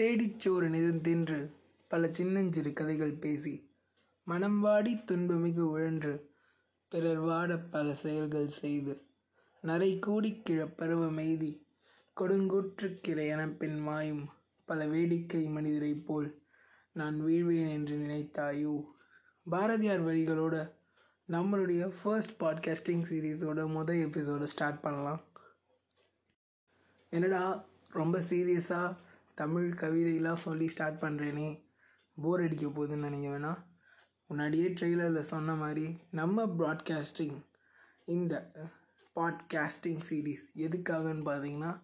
தேடிச்சோறு நிதந்தின்று பல சின்னஞ்சிறு கதைகள் பேசி மனம் வாடி துன்பமிகு உழன்று பிறர் வாடப் பல செயல்கள் செய்து நரை கூடிக் கிழப்பரவ மெய்தி கொடுங்கூற்றுக் கிரையெனப் பின் மாயும் பல வேடிக்கை மனிதரைப் போல் நான் வீழ்வேன் என்று நினைத்தாயோ பாரதியார் வரிகளோட நம்மளுடைய ஃபர்ஸ்ட் பாட்காஸ்டிங் சீரீஸோட முதல் எபிசோடை ஸ்டார்ட் பண்ணலாம் என்னடா ரொம்ப சீரியஸாக தமிழ் கவிதையெல்லாம் சொல்லி ஸ்டார்ட் பண்ணுறேனே போர் அடிக்க போகுதுன்னு நினைக்க வேணாம் முன்னாடியே ட்ரெய்லரில் சொன்ன மாதிரி நம்ம ப்ராட்காஸ்டிங் இந்த பாட்காஸ்டிங் சீரீஸ் எதுக்காகன்னு பார்த்தீங்கன்னா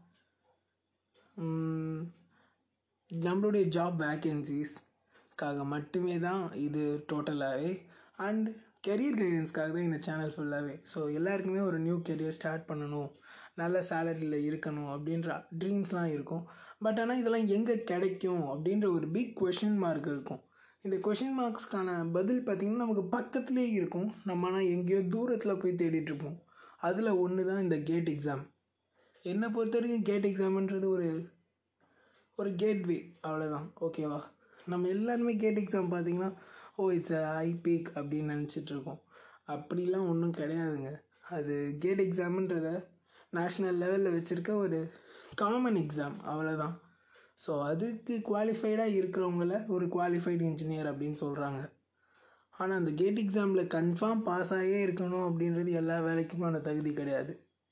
உம், நம்மளுடைய ஜாப் வேக்கன்சிஸ்க்காக மட்டுமே தான் இது டோட்டலாகவே அண்ட் கெரியர் கைடன்ஸ்க்காக தான் இந்த சேனல் ஃபுல்லாகவே ஸோ எல்லாருக்குமே ஒரு நியூ கெரியர் ஸ்டார்ட் பண்ணணும் நல்ல சேலரியில் இருக்கணும் அப்படின்ற ட்ரீம்ஸ்லாம் இருக்கும் பட் ஆனால் இதெல்லாம் எங்கே கிடைக்கும் அப்படின்ற ஒரு பிக் கொஷின் மார்க் இருக்கும் இந்த கொஷின் மார்க்ஸ்க்கான பதில் பார்த்திங்கன்னா நமக்கு பக்கத்துலேயே இருக்கும் நம்ம ஆனால் எங்கேயோ தூரத்தில் போய் தேடிட்டு இருப்போம் அதில் ஒன்று தான் இந்த கேட் எக்ஸாம் என்னை பொறுத்த வரைக்கும் கேட் எக்ஸாம்ன்றது ஒரு ஒரு கேட்வே அவ்வளோதான் ஓகேவா நம்ம எல்லாருமே கேட் எக்ஸாம் பார்த்தீங்கன்னா ஓ இட்ஸ் ஐபிக் அப்படின்னு நினச்சிட்டு இருக்கோம் அப்படிலாம் ஒன்றும் கிடையாதுங்க அது கேட் எக்ஸாம்ன்றத நேஷ்னல் லெவலில் வச்சுருக்க ஒரு காமன் எக்ஸாம் அவ்வளோதான் ஸோ அதுக்கு குவாலிஃபைடாக இருக்கிறவங்கள ஒரு குவாலிஃபைடு இன்ஜினியர் அப்படின்னு சொல்கிறாங்க ஆனால் அந்த கேட் எக்ஸாமில் கன்ஃபார்ம் பாஸ் ஆகியே இருக்கணும் அப்படின்றது எல்லா வேலைக்குமான தகுதி கிடையாது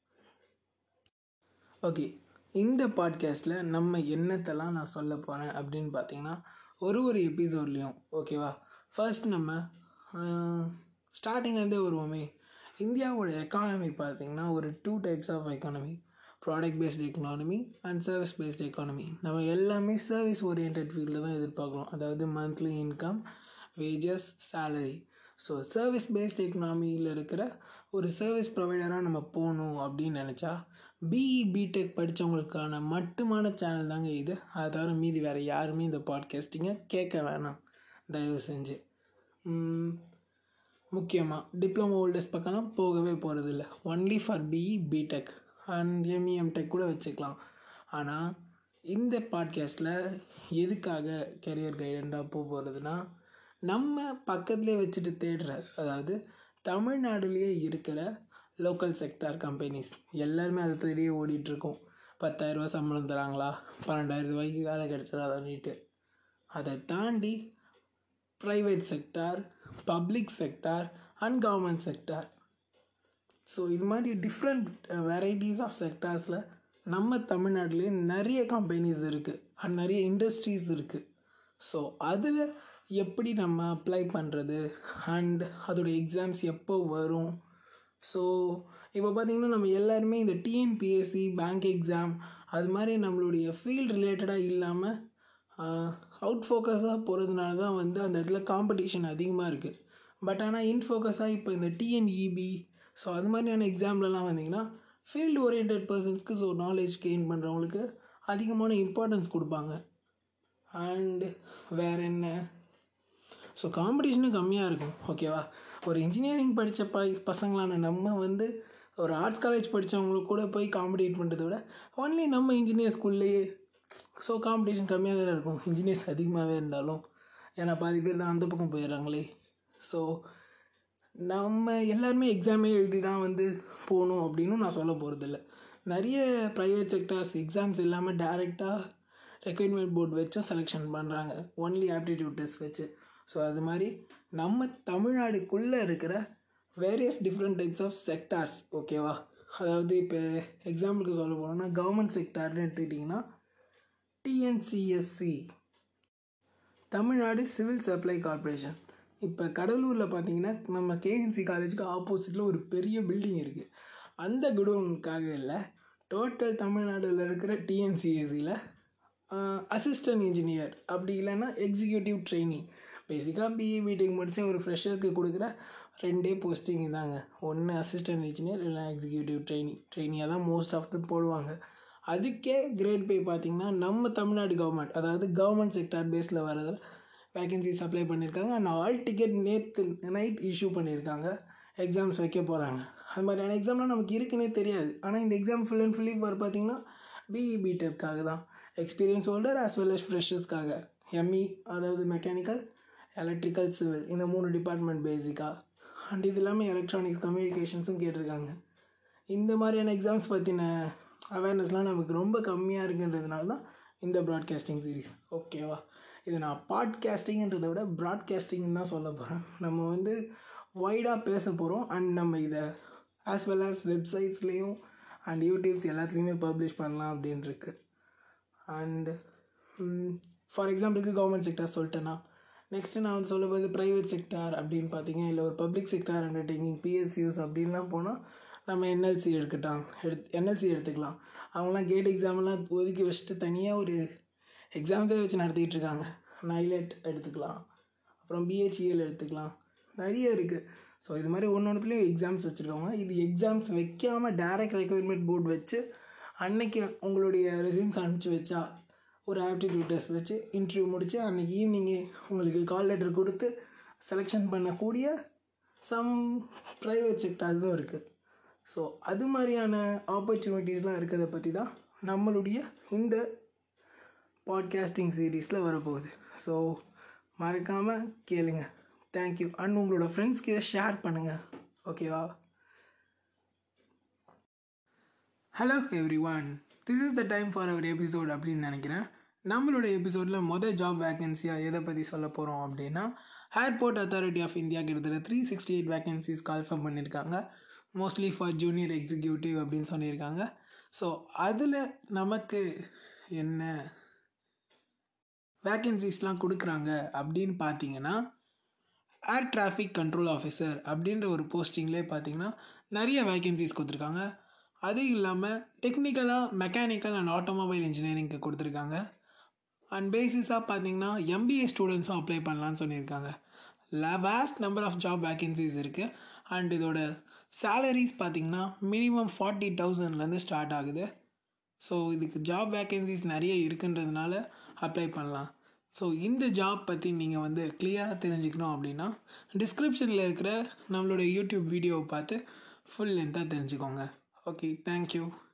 ஓகே இந்த பாட்காஸ்ட்டில் நம்ம என்னத்தெல்லாம் நான் சொல்ல போகிறேன் அப்படின்னு பார்த்தீங்கன்னா ஒரு ஒரு எபிசோட்லேயும் ஓகேவா ஃபர்ஸ்ட் நம்ம ஸ்டார்டிங்லேருந்தே வருவோமே இந்தியாவோட எக்கானமி பார்த்தீங்கன்னா ஒரு two types of economy product based economy and service based economy நம்ம எல்லாமே சர்வீஸ் ஓரியன்ட் ஃபீல்டில் தான் எதிர்பார்க்குறோம் அதாவது monthly income wages salary so service based எக்கனாமியில் இருக்கிற ஒரு சர்வீஸ் ப்ரொவைடராக நம்ம போகணும் அப்படின்னு நினச்சா பிஇ பிடெக் படித்தவங்களுக்கான மட்டுமான சேனல் தாங்க இது அதை தவிர மீதி வேறு யாருமே இந்த பாட்காஸ்டிங்கை கேட்க வேணாம் தயவு செஞ்சு முக்கியமாக டிப்ளமோ ஹோல்டர்ஸ் பக்கம்லாம் போகவே போகிறதில்ல only for BE B Tech and ME M tech கூட வச்சுக்கலாம் ஆனால் இந்த பாட்காஸ்ட்டில் எதுக்காக கெரியர் கைடண்டாக போக போகிறதுனா நம்ம பக்கத்துலேயே வச்சுட்டு தேடுற அதாவது தமிழ்நாடுலேயே இருக்கிற லோக்கல் செக்டார் கம்பெனிஸ் எல்லாருமே அதை தேடியே ஓடிட்டுருக்கோம் பத்தாயிரரூபா சம்பளம் தராங்களா பன்னெண்டாயிரம் ரூபாய்க்கு வேலை கிடச்சிடாதான்ட்டு அதை தாண்டி private sector public sector and government sector so இது மாதிரி டிஃப்ரெண்ட் வெரைட்டிஸ் ஆஃப் செக்டார்ஸில் நம்ம தமிழ்நாட்டிலே நிறைய கம்பெனிஸ் இருக்குது அண்ட் நிறைய இண்டஸ்ட்ரீஸ் இருக்குது ஸோ அதில் எப்படி நம்ம அப்ளை பண்ணுறது அண்ட் அதோட எக்ஸாம்ஸ் எப்போ வரும் ஸோ இப்போ பார்த்திங்கன்னா நம்ம எல்லாருமே இந்த டிஎன்பிஎஸ்சி பேங்க் எக்ஸாம் அது மாதிரி நம்மளுடைய ஃபீல்ட் ரிலேட்டடாக இல்லாமல் அவுட் ஃபோக்கஸாக போகிறதுனால தான் வந்து அந்த இடத்துல காம்படிஷன் அதிகமாக இருக்குது பட் ஆனால் இன் ஃபோக்கஸாக இப்போ இந்த டிஎன்இபி ஸோ அது மாதிரியான எக்ஸாம்லலாம் வந்தீங்கன்னா ஃபீல்டு ஓரியன்ட் பர்சன்ஸ்க்கு ஸோ நாலேஜ் கெயின் பண்ணுறவங்களுக்கு அதிகமான இம்பார்ட்டன்ஸ் கொடுப்பாங்க அண்டு வேறு என்ன ஸோ காம்படிஷனும் கம்மியாக இருக்கும் ஓகேவா ஒரு இன்ஜினியரிங் படித்த ப பசங்களான நம்ம வந்து ஒரு ஆர்ட்ஸ் காலேஜ் படித்தவங்களுக்கு கூட போய் காம்படிட் பண்ணுறத விட ஒன்லி நம்ம இன்ஜினியர் ஸ்கூல்லையே ஸோ காம்படிஷன் கம்மியாக தான் இருக்கும் இன்ஜினியர்ஸ் அதிகமாகவே இருந்தாலும் ஏன்னா பாதி பேர் தான் அந்த பக்கம் போயிடுறாங்களே ஸோ நம்ம எல்லாருமே எக்ஸாமே எழுதி தான் வந்து போகணும் அப்படின்னு நான் சொல்ல போகிறதில்ல நிறைய ப்ரைவேட் செக்டர்ஸ் எக்ஸாம்ஸ் இல்லாமல் டேரெக்டாக ரெக்யர்மெண்ட் போர்டு வச்சும் செலெக்ஷன் பண்ணுறாங்க ஒன்லி ஆப்டிடியூட் டெஸ்ட் வச்சு ஸோ அது மாதிரி நம்ம தமிழ்நாடுக்குள்ளே இருக்கிற various different types of sectors ஓகேவா அதாவது இப்போ எக்ஸாம்பிளுக்கு சொல்ல போனோம்னா கவர்மெண்ட் செக்டார்னு எடுத்துக்கிட்டிங்கன்னா TNCSC Tamil Nadu civil supply corporation இப்போ கடலூரில் பார்த்தீங்கன்னா நம்ம கேஎன்சி காலேஜுக்கு ஆப்போசிட்டில் ஒரு பெரிய பில்டிங் இருக்குது அந்த குடோனுக்காக இல்லை டோட்டல் தமிழ்நாடுல இருக்கிற டிஎன்சிஎஸ்சியில் அசிஸ்டன்ட் இன்ஜினியர் அப்படி இல்லைன்னா எக்ஸிக்யூட்டிவ் ட்ரைனிங் பேசிக்காக பிஇ பிடெக் முடிச்ச ஒரு ஃப்ரெஷருக்கு கொடுக்குற ரெண்டே போஸ்டிங் தாங்க ஒன்று அசிஸ்டன்ட் இன்ஜினியர் இல்லை எக்ஸிக்யூட்டிவ் ட்ரைனிங் ட்ரைனியாக தான் மோஸ்ட் ஆஃப் த போடுவாங்க அதுக்கே கிரேட் பே பார்த்திங்கன்னா நம்ம தமிழ்நாடு கவர்மெண்ட் அதாவது கவர்மெண்ட் செக்டார் பேஸில் வரதில் வேகன்சிஸ் அப்ளை பண்ணியிருக்காங்க அண்ட் ஆல் டிக்கெட் நேற்று நைட் இஷ்யூ பண்ணியிருக்காங்க எக்ஸாம்ஸ் வைக்க போகிறாங்க அது மாதிரியான எக்ஸாம்லாம் நமக்கு இருக்குன்னே தெரியாது ஆனால் இந்த exam full and fully for பார்த்தீங்கன்னா பிஇ பிடெக்காக தான் experience holder as well as ஃப்ரெஷர்ஸ்க்காக எம்இ அதாவது மெக்கானிக்கல் எலக்ட்ரிக்கல் சிவில் இந்த மூணு டிபார்ட்மெண்ட் பேசிக்காக அண்ட் இது இல்லாமல் எலக்ட்ரானிக்ஸ் கம்யூனிகேஷன்ஸும் கேட்டிருக்காங்க இந்த மாதிரியான எக்ஸாம்ஸ் பற்றின அவேர்னஸ்லாம் நமக்கு ரொம்ப கம்மியாக இருக்குன்றதுனால தான் இந்த ப்ராட்காஸ்டிங் சீரீஸ் ஓகேவா இது நான் பாட்காஸ்டிங்ன்றதை விட ப்ராட்காஸ்டிங்னு தான் சொல்ல போகிறேன் நம்ம வந்து வைடாக பேச போகிறோம் அண்ட் நம்ம இதை ஆஸ் வெல் ஆஸ் வெப்சைட்ஸ்லேயும் அண்ட் யூடியூப்ஸ் எல்லாத்துலேயுமே பப்ளிஷ் பண்ணலாம் அப்படின்னு இருக்கு அண்டு ஃபார் எக்ஸாம்பிளுக்கு கவர்மெண்ட் செக்டார் சொல்லிட்டேன்னா நெக்ஸ்ட்டு நான் வந்து சொல்ல போது ப்ரைவேட் செக்டார் அப்படின்னு பார்த்தீங்க இல்லை ஒரு பப்ளிக் செக்டார் அண்டர்டேக்கிங் பிஎஸ்யூஸ் அப்படின்லாம் போனால் நம்ம என்எல்சி எடுக்கட்டாம் எடுத் என்எல்சி எடுத்துக்கலாம் அவங்களாம் கேட் எக்ஸாம்லாம் ஒதுக்கி வச்சுட்டு தனியாக ஒரு எக்ஸாம்ஸே வச்சு நடத்திக்கிட்டு இருக்காங்க நைலெட் எடுத்துக்கலாம் அப்புறம் பிஹெச்இஎல் எடுத்துக்கலாம் நிறைய இருக்குது ஸோ இது மாதிரி ஒன்று ஒன்றுத்துலேயும் எக்ஸாம்ஸ் வச்சுருக்காங்க இது எக்ஸாம்ஸ் வைக்காமல் டேரக்ட் ரெக்யர்மெண்ட் போர்டு வச்சு அன்னைக்கு உங்களுடைய ரெசியூம்ஸ் அனுப்பிச்சி வச்சா ஒரு ஆப்டிடியூட் டெஸ்ட் வச்சு இன்டர்வியூ முடித்து அன்றைக்கி ஈவினிங்கே உங்களுக்கு கால் லெட்டர் கொடுத்து செலெக்ஷன் பண்ணக்கூடிய சம் ப்ரைவேட் செக்டார்ஸும் இருக்குது ஸோ அது மாதிரியான ஆப்பர்ச்சுனிட்டிஸ்லாம் இருக்கிறத பற்றி தான் நம்மளுடைய இந்த பாட்காஸ்டிங் சீரீஸில் வரப்போகுது ஸோ மறக்காமல் கேளுங்க தேங்க்யூ அண்ட் உங்களோட ஃப்ரெண்ட்ஸ்க்கு இதை ஷேர் பண்ணுங்கள் ஓகேவா hello everyone this is the time for our episode அப்படின்னு நினைக்கிறேன் நம்மளோட எபிசோடில் மொதல் ஜாப் வேகன்சியாக எதை பற்றி சொல்ல போகிறோம் அப்படின்னா ஏர்போர்ட் அத்தாரிட்டி ஆஃப் இந்தியா கிட்டத்தட்ட three sixty eight vacancies confirm பண்ணியிருக்காங்க மோஸ்ட்லி ஃபார் ஜூனியர் எக்ஸிக்யூட்டிவ் அப்படின்னு சொல்லியிருக்காங்க ஸோ அதில் நமக்கு என்ன வேக்கன்சிஸ்லாம் கொடுக்குறாங்க அப்படின்னு பார்த்தீங்கன்னா ஏர் டிராஃபிக் கண்ட்ரோல் ஆஃபீஸர் அப்படின்ற ஒரு போஸ்டிங்லேயே பார்த்தீங்கன்னா நிறைய வேக்கன்சிஸ் கொடுத்துருக்காங்க அது இல்லாமல் டெக்னிக்கலாக மெக்கானிக்கல் அண்ட் ஆட்டோமொபைல் இன்ஜினியரிங்க்கு கொடுத்துருக்காங்க அண்ட் பேசிஸாக பார்த்தீங்கன்னா எம்பிஏ ஸ்டூடெண்ட்ஸும் அப்ளை பண்ணலான்னு சொல்லியிருக்காங்க vast number of job vacancies இருக்குது அண்ட் இதோட சேலரிஸ் பார்த்திங்கன்னா மினிமம் ஃபார்ட்டி தௌசண்ட்லேருந்து ஸ்டார்ட் ஆகுது ஸோ இதுக்கு ஜாப் வேக்கன்சிஸ் நிறைய இருக்குன்றதுனால அப்ளை பண்ணலாம் ஸோ இந்த ஜாப் பற்றி நீங்கள் வந்து கிளியராக தெரிஞ்சுக்கணும் அப்படின்னா டிஸ்கிரிப்ஷனில் இருக்கிற நம்மளோட யூடியூப் வீடியோவை பார்த்து ஃபுல் லென்த்தாக தெரிஞ்சுக்கோங்க ஓகே தேங்க்யூ